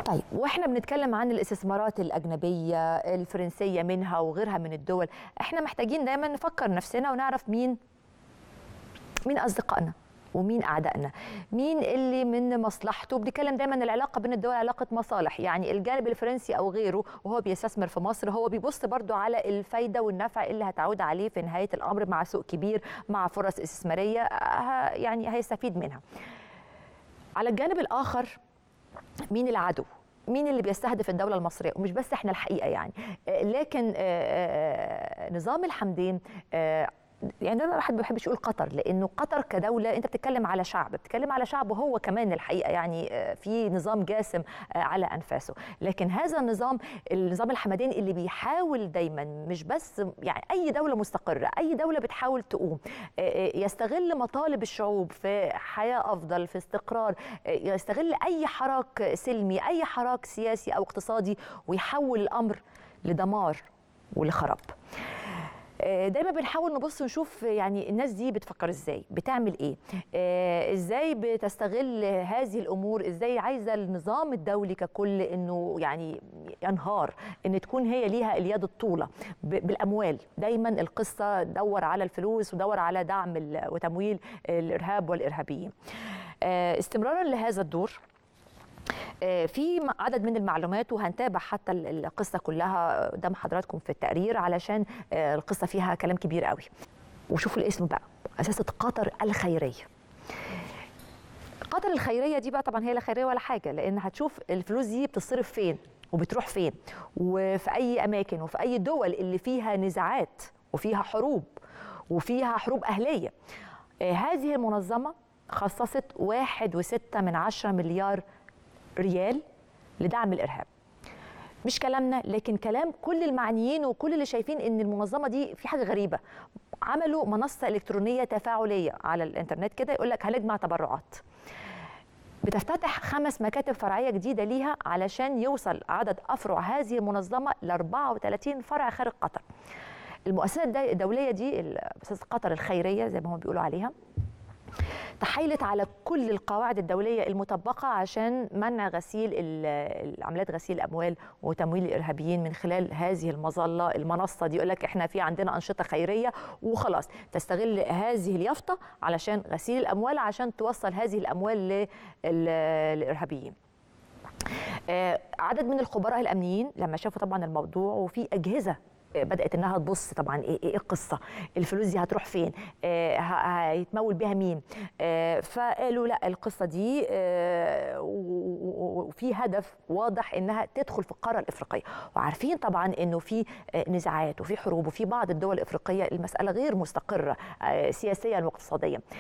طيب واحنا بنتكلم عن الاستثمارات الاجنبيه الفرنسيه منها وغيرها من الدول احنا محتاجين دايما نفكر نفسنا ونعرف مين مين اصدقائنا ومين اعدائنا مين اللي من مصلحته بنتكلم دايما العلاقه بين الدول علاقه مصالح يعني الجانب الفرنسي او غيره وهو بيستثمر في مصر هو بيبص برضو على الفايده والنفع اللي هتعود عليه في نهايه الامر مع سوق كبير مع فرص استثماريه آه، يعني هيستفيد منها على الجانب الاخر مين العدو مين اللي بيستهدف الدولة المصرية ومش بس احنا الحقيقة يعني آه، لكن آه، آه، نظام الحمدين آه، يعني دايما الواحد ما بيحبش يقول قطر لانه قطر كدوله انت بتتكلم على شعب بتتكلم على شعب وهو كمان الحقيقه يعني آه، في نظام جاسم آه، على انفاسه لكن هذا النظام النظام الحمداني اللي بيحاول دايما مش بس يعني اي دوله مستقره اي دوله بتحاول تقوم آه، آه، يستغل مطالب الشعوب في حياه افضل في استقرار آه، يستغل اي حراك سلمي اي حراك سياسي او اقتصادي ويحول الامر لدمار ولخراب آه، دايما بنحاول نبص ونشوف يعني الناس دي بتفكر ازاي بتعمل ايه آه، ازاي بتستغل هذه الامور ازاي عايزه النظام الدولي ككل انه يعني ينهار ان تكون هي ليها اليد الطوله ب- بالاموال دايما القصه دور على الفلوس ودور على دعم ال- وتمويل الارهاب والارهابيين آه، استمرارا لهذا الدور آه، في م- عدد من المعلومات وهنتابع حتى ال- القصه كلها قدام حضراتكم في التقرير علشان آه، القصه فيها كلام كبير قوي وشوفوا الاسم بقى اساسه قطر الخيريه قطر الخيريه دي بقى طبعا هي لا خيريه ولا حاجه لان هتشوف الفلوس دي بتصرف فين وبتروح فين وفي اي اماكن وفي اي دول اللي فيها نزاعات وفيها حروب وفيها حروب اهليه آه، هذه المنظمه خصصت واحد وستة من عشرة مليار ريال لدعم الارهاب مش كلامنا لكن كلام كل المعنيين وكل اللي شايفين ان المنظمه دي في حاجه غريبه عملوا منصه الكترونيه تفاعليه على الانترنت كده يقول لك هنجمع تبرعات بتفتتح خمس مكاتب فرعيه جديده ليها علشان يوصل عدد افرع هذه المنظمه ل 34 فرع خارج قطر المؤسسات الدي- الدوليه دي مؤسسه قطر الخيريه زي ما هم بيقولوا عليها تحايلت على كل القواعد الدولية المطبقة عشان منع غسيل ال- عمليات غسيل الأموال وتمويل الإرهابيين من خلال هذه المظلة المنصة دي يقول لك إحنا في عندنا أنشطة خيرية وخلاص تستغل هذه اليافطة علشان غسيل الأموال عشان توصل هذه الأموال للإرهابيين آه، عدد من الخبراء الامنيين لما شافوا طبعا الموضوع وفي اجهزه آه، بدات انها تبص طبعا ايه ايه القصه الفلوس دي هتروح فين آه، ه- هيتمول بها مين آه، فقالوا لا القصه دي آه، و- و- وفي هدف واضح انها تدخل في القاره الافريقيه وعارفين طبعا انه في آه، نزاعات وفي حروب وفي بعض الدول الافريقيه المساله غير مستقره آه، سياسيا واقتصاديا